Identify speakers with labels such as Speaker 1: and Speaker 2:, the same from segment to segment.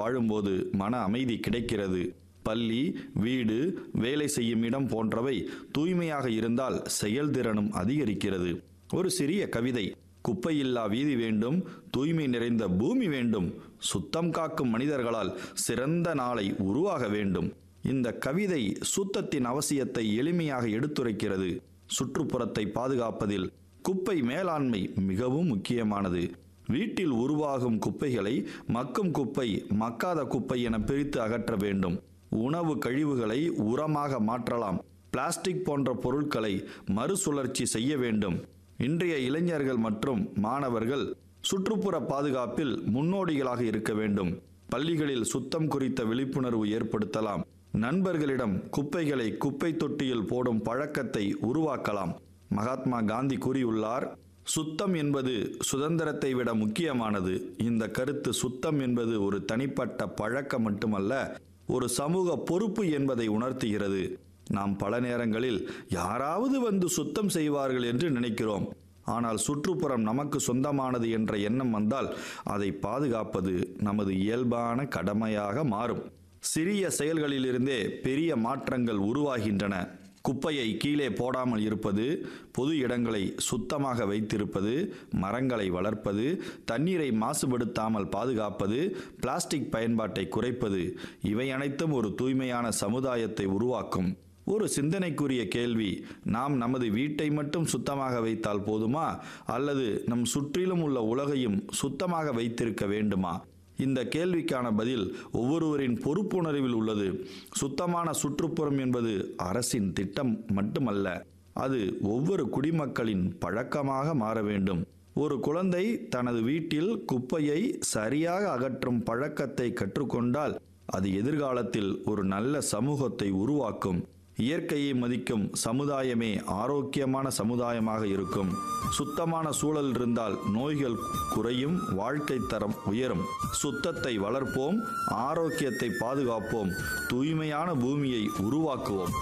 Speaker 1: வாழும்போது மன அமைதி கிடைக்கிறது பள்ளி வீடு வேலை செய்யும் இடம் போன்றவை தூய்மையாக இருந்தால் செயல்திறனும் அதிகரிக்கிறது ஒரு சிறிய கவிதை குப்பையில்லா வீதி வேண்டும் தூய்மை நிறைந்த பூமி வேண்டும் சுத்தம் காக்கும் மனிதர்களால் சிறந்த நாளை உருவாக வேண்டும் இந்த கவிதை சுத்தத்தின் அவசியத்தை எளிமையாக எடுத்துரைக்கிறது சுற்றுப்புறத்தை பாதுகாப்பதில் குப்பை மேலாண்மை மிகவும் முக்கியமானது வீட்டில் உருவாகும் குப்பைகளை மக்கும் குப்பை மக்காத குப்பை என பிரித்து அகற்ற வேண்டும் உணவு கழிவுகளை உரமாக மாற்றலாம் பிளாஸ்டிக் போன்ற பொருட்களை மறுசுழற்சி செய்ய வேண்டும் இன்றைய இளைஞர்கள் மற்றும் மாணவர்கள் சுற்றுப்புற பாதுகாப்பில் முன்னோடிகளாக இருக்க வேண்டும் பள்ளிகளில் சுத்தம் குறித்த விழிப்புணர்வு ஏற்படுத்தலாம் நண்பர்களிடம் குப்பைகளை குப்பை தொட்டியில் போடும் பழக்கத்தை உருவாக்கலாம் மகாத்மா காந்தி கூறியுள்ளார் சுத்தம் என்பது சுதந்திரத்தை விட முக்கியமானது இந்த கருத்து சுத்தம் என்பது ஒரு தனிப்பட்ட பழக்கம் மட்டுமல்ல ஒரு சமூக பொறுப்பு என்பதை உணர்த்துகிறது நாம் பல நேரங்களில் யாராவது வந்து சுத்தம் செய்வார்கள் என்று நினைக்கிறோம் ஆனால் சுற்றுப்புறம் நமக்கு சொந்தமானது என்ற எண்ணம் வந்தால் அதை பாதுகாப்பது நமது இயல்பான கடமையாக மாறும் சிறிய செயல்களிலிருந்தே பெரிய மாற்றங்கள் உருவாகின்றன குப்பையை கீழே போடாமல் இருப்பது பொது இடங்களை சுத்தமாக வைத்திருப்பது மரங்களை வளர்ப்பது தண்ணீரை மாசுபடுத்தாமல் பாதுகாப்பது பிளாஸ்டிக் பயன்பாட்டை குறைப்பது இவை அனைத்தும் ஒரு தூய்மையான சமுதாயத்தை உருவாக்கும் ஒரு சிந்தனைக்குரிய கேள்வி நாம் நமது வீட்டை மட்டும் சுத்தமாக வைத்தால் போதுமா அல்லது நம் சுற்றிலும் உள்ள உலகையும் சுத்தமாக வைத்திருக்க வேண்டுமா இந்த கேள்விக்கான பதில் ஒவ்வொருவரின் பொறுப்புணர்வில் உள்ளது சுத்தமான சுற்றுப்புறம் என்பது அரசின் திட்டம் மட்டுமல்ல அது ஒவ்வொரு குடிமக்களின் பழக்கமாக மாற வேண்டும் ஒரு குழந்தை தனது வீட்டில் குப்பையை சரியாக அகற்றும் பழக்கத்தை கற்றுக்கொண்டால் அது எதிர்காலத்தில் ஒரு நல்ல சமூகத்தை உருவாக்கும் இயற்கையை மதிக்கும் சமுதாயமே ஆரோக்கியமான சமுதாயமாக இருக்கும் சுத்தமான சூழல் இருந்தால் நோய்கள் குறையும் வாழ்க்கை தரம் உயரும் சுத்தத்தை வளர்ப்போம் ஆரோக்கியத்தை பாதுகாப்போம் தூய்மையான பூமியை உருவாக்குவோம்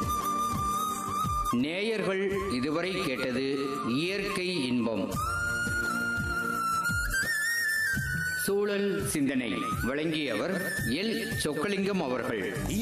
Speaker 2: நேயர்கள் இதுவரை கேட்டது இயற்கை இன்பம் சூழல் சிந்தனை வழங்கியவர் எல் சொக்கலிங்கம் அவர்கள்